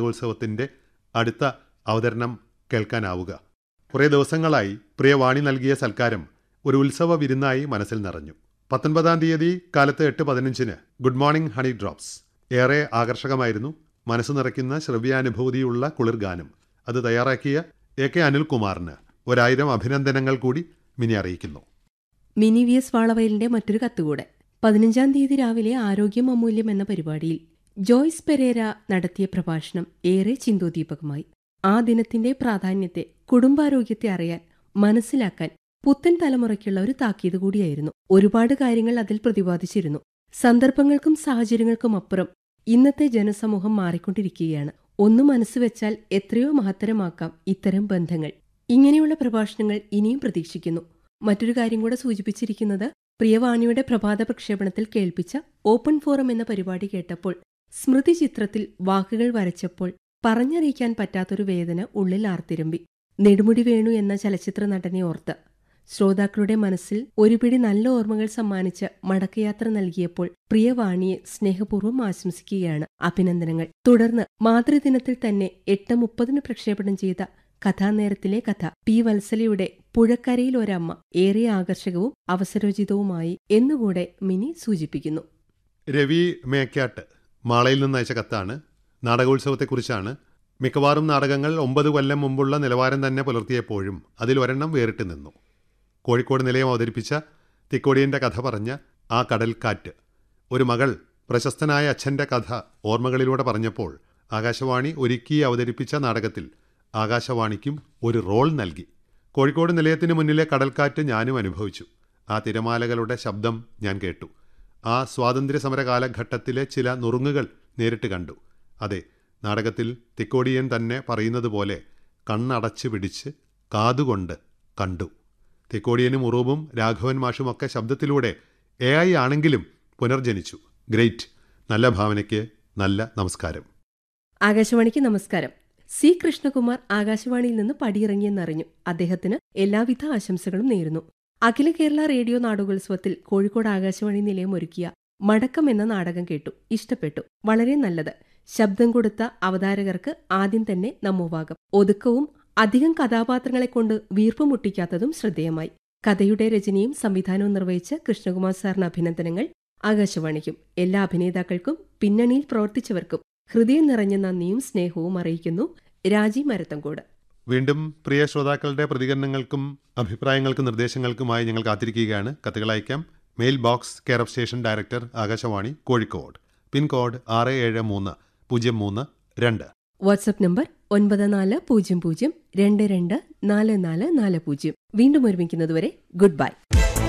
നാടകോത്സവത്തിന്റെ അടുത്ത അവതരണം കേൾക്കാനാവുക കുറേ ദിവസങ്ങളായി പ്രിയ വാണി നൽകിയ സൽക്കാരം ഒരു ഉത്സവ വിരുന്നായി മനസ്സിൽ നിറഞ്ഞു പത്തൊൻപതാം തീയതി കാലത്ത് എട്ട് പതിനഞ്ചിന് ഗുഡ് മോർണിംഗ് ഹണി ഡ്രോപ്സ് ഏറെ ആകർഷകമായിരുന്നു മനസ്സ് നിറയ്ക്കുന്ന ശ്രവ്യാനുഭൂതിയുള്ള കുളിർഗാനം അത് തയ്യാറാക്കിയ എ കെ അനിൽകുമാറിന് ഒരായിരം അഭിനന്ദനങ്ങൾ കൂടി മിനി അറിയിക്കുന്നു മിനി വി എസ് വാളവയലിന്റെ മറ്റൊരു കത്തുകൂടെ പതിനഞ്ചാം തീയതി രാവിലെ ആരോഗ്യം അമൂല്യം എന്ന പരിപാടിയിൽ ജോയ്സ് പെരേര നടത്തിയ പ്രഭാഷണം ഏറെ ചിന്തോദീപകമായി ആ ദിനത്തിന്റെ പ്രാധാന്യത്തെ കുടുംബാരോഗ്യത്തെ അറിയാൻ മനസ്സിലാക്കാൻ പുത്തൻ തലമുറയ്ക്കുള്ള ഒരു താക്കീത് കൂടിയായിരുന്നു ഒരുപാട് കാര്യങ്ങൾ അതിൽ പ്രതിപാദിച്ചിരുന്നു സന്ദർഭങ്ങൾക്കും സാഹചര്യങ്ങൾക്കും അപ്പുറം ഇന്നത്തെ ജനസമൂഹം മാറിക്കൊണ്ടിരിക്കുകയാണ് ഒന്ന് മനസ്സുവെച്ചാൽ എത്രയോ മഹത്തരമാക്കാം ഇത്തരം ബന്ധങ്ങൾ ഇങ്ങനെയുള്ള പ്രഭാഷണങ്ങൾ ഇനിയും പ്രതീക്ഷിക്കുന്നു മറ്റൊരു കാര്യം കൂടെ സൂചിപ്പിച്ചിരിക്കുന്നത് പ്രിയവാണിയുടെ പ്രഭാത പ്രക്ഷേപണത്തിൽ കേൾപ്പിച്ച ഓപ്പൺ ഫോറം എന്ന പരിപാടി കേട്ടപ്പോൾ സ്മൃതി ചിത്രത്തിൽ വാക്കുകൾ വരച്ചപ്പോൾ പറഞ്ഞറിയിക്കാൻ പറ്റാത്തൊരു വേദന ഉള്ളിൽ ആർത്തിരമ്പി നെടുമുടി വേണു എന്ന ചലച്ചിത്ര നടനെ ഓർത്ത് ശ്രോതാക്കളുടെ മനസ്സിൽ ഒരു പിടി നല്ല ഓർമ്മകൾ സമ്മാനിച്ച് മടക്കയാത്ര നൽകിയപ്പോൾ പ്രിയവാണിയെ സ്നേഹപൂർവ്വം ആശംസിക്കുകയാണ് അഭിനന്ദനങ്ങൾ തുടർന്ന് മാതൃദിനത്തിൽ തന്നെ എട്ട് മുപ്പതിന് പ്രക്ഷേപണം ചെയ്ത കഥാനേരത്തിലെ കഥ പി വത്സലയുടെ പുഴക്കരയിൽ ഒരമ്മ ഏറെ ആകർഷകവും അവസരോചിതവുമായി എന്നുകൂടെ മിനി സൂചിപ്പിക്കുന്നു രവി മേക്കാട്ട് മാളയിൽ നിന്ന് അയച്ച കത്താണ് നാടകോത്സവത്തെക്കുറിച്ചാണ് മിക്കവാറും നാടകങ്ങൾ ഒമ്പത് കൊല്ലം മുമ്പുള്ള നിലവാരം തന്നെ പുലർത്തിയപ്പോഴും അതിൽ ഒരെണ്ണം വേറിട്ട് നിന്നു കോഴിക്കോട് നിലയം അവതരിപ്പിച്ച തിക്കോടിയൻ്റെ കഥ പറഞ്ഞ ആ കടൽക്കാറ്റ് ഒരു മകൾ പ്രശസ്തനായ അച്ഛൻ്റെ കഥ ഓർമ്മകളിലൂടെ പറഞ്ഞപ്പോൾ ആകാശവാണി ഒരുക്കി അവതരിപ്പിച്ച നാടകത്തിൽ ആകാശവാണിക്കും ഒരു റോൾ നൽകി കോഴിക്കോട് നിലയത്തിന് മുന്നിലെ കടൽക്കാറ്റ് ഞാനും അനുഭവിച്ചു ആ തിരമാലകളുടെ ശബ്ദം ഞാൻ കേട്ടു ആ സ്വാതന്ത്ര്യ സമര കാലഘട്ടത്തിലെ ചില നുറുങ്ങുകൾ നേരിട്ട് കണ്ടു അതെ നാടകത്തിൽ തിക്കോടിയൻ തന്നെ പറയുന്നത് പോലെ കണ്ണടച്ച് പിടിച്ച് കാതുകൊണ്ട് കണ്ടു തിക്കോടിയനും ഉറൂബും രാഘവൻ മാഷുമൊക്കെ ശബ്ദത്തിലൂടെ എ ഐ ആണെങ്കിലും പുനർജനിച്ചു ഗ്രേറ്റ് നല്ല ഭാവനയ്ക്ക് നല്ല നമസ്കാരം ആകാശവാണിക്ക് നമസ്കാരം സി കൃഷ്ണകുമാർ ആകാശവാണിയിൽ നിന്ന് പടിയിറങ്ങിയെന്നറിഞ്ഞു അദ്ദേഹത്തിന് എല്ലാവിധ ആശംസകളും നേരുന്നു അഖില കേരള റേഡിയോ നാടകോത്സവത്തിൽ കോഴിക്കോട് ആകാശവാണി നിലയം ഒരുക്കിയ മടക്കം എന്ന നാടകം കേട്ടു ഇഷ്ടപ്പെട്ടു വളരെ നല്ലത് ശബ്ദം കൊടുത്ത അവതാരകർക്ക് ആദ്യം തന്നെ നമ്മോവാകം ഒതുക്കവും അധികം കഥാപാത്രങ്ങളെ കൊണ്ട് വീർപ്പ് മുട്ടിക്കാത്തതും ശ്രദ്ധേയമായി കഥയുടെ രചനയും സംവിധാനവും നിർവഹിച്ച കൃഷ്ണകുമാർ സാറിന് അഭിനന്ദനങ്ങൾ ആകാശവാണിക്കും എല്ലാ അഭിനേതാക്കൾക്കും പിന്നണിയിൽ പ്രവർത്തിച്ചവർക്കും ഹൃദയം നിറഞ്ഞ നന്ദിയും സ്നേഹവും അറിയിക്കുന്നു രാജി മരത്തങ്കോട് വീണ്ടും പ്രിയ ശ്രോതാക്കളുടെ പ്രതികരണങ്ങൾക്കും അഭിപ്രായങ്ങൾക്കും നിർദ്ദേശങ്ങൾക്കുമായി ഞങ്ങൾ കാത്തിരിക്കുകയാണ് കത്തുകൾ അയക്കാം mail box care of station director Akashvani Kozhikode pincode ആറ് ഏഴ് മൂന്ന് പൂജ്യം മൂന്ന് രണ്ട് വാട്സ്ആപ്പ് നമ്പർ ഒൻപത് നാല് പൂജ്യം പൂജ്യം രണ്ട് രണ്ട് നാല് നാല് നാല് പൂജ്യം വീണ്ടും ഒരുമിക്കുന്നതുവരെ ഗുഡ് ബൈ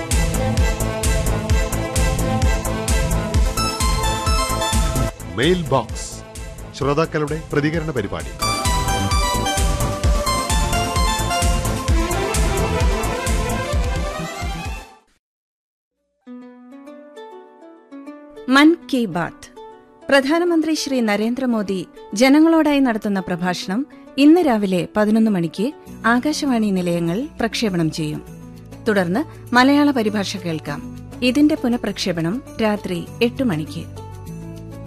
മെയിൽ ബോക്സ് ശ്രോതാക്കളുടെ പ്രതികരണ പരിപാടി മൻ കി ബാത്ത് പ്രധാനമന്ത്രി ശ്രീ നരേന്ദ്രമോദി ജനങ്ങളോടായി നടത്തുന്ന പ്രഭാഷണം ഇന്ന് രാവിലെ പതിനൊന്ന് മണിക്ക് ആകാശവാണി നിലയങ്ങൾ പ്രക്ഷേപണം ചെയ്യും തുടർന്ന് മലയാള പരിഭാഷ കേൾക്കാം ഇതിന്റെ പുനഃപ്രക്ഷേപണം രാത്രി എട്ട് മണിക്ക്